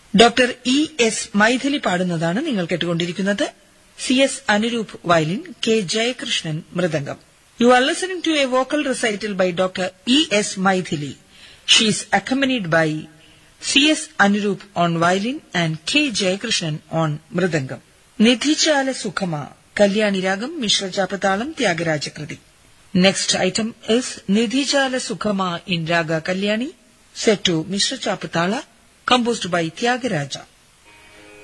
Doctor E S Mythili പാടുന്നതാണ് നിങ്ങൾ കേട്ടുകൊണ്ടിരിക്കുന്നത് C S Anuroop violin K Jayakrishnan mridangam you are listening to a vocal recital by doctor E S Mythili she is accompanied by C S Anuroop on violin and K Jayakrishnan on mridangam Nidhichala Sukhama Kalyani രാഗം മിശ്രചാപതാളം ത്യാഗരാജകൃതി next item is Nidhichala Sukhama in raga Kalyani set to Mr. Chapatala, composed by Tyagaraja.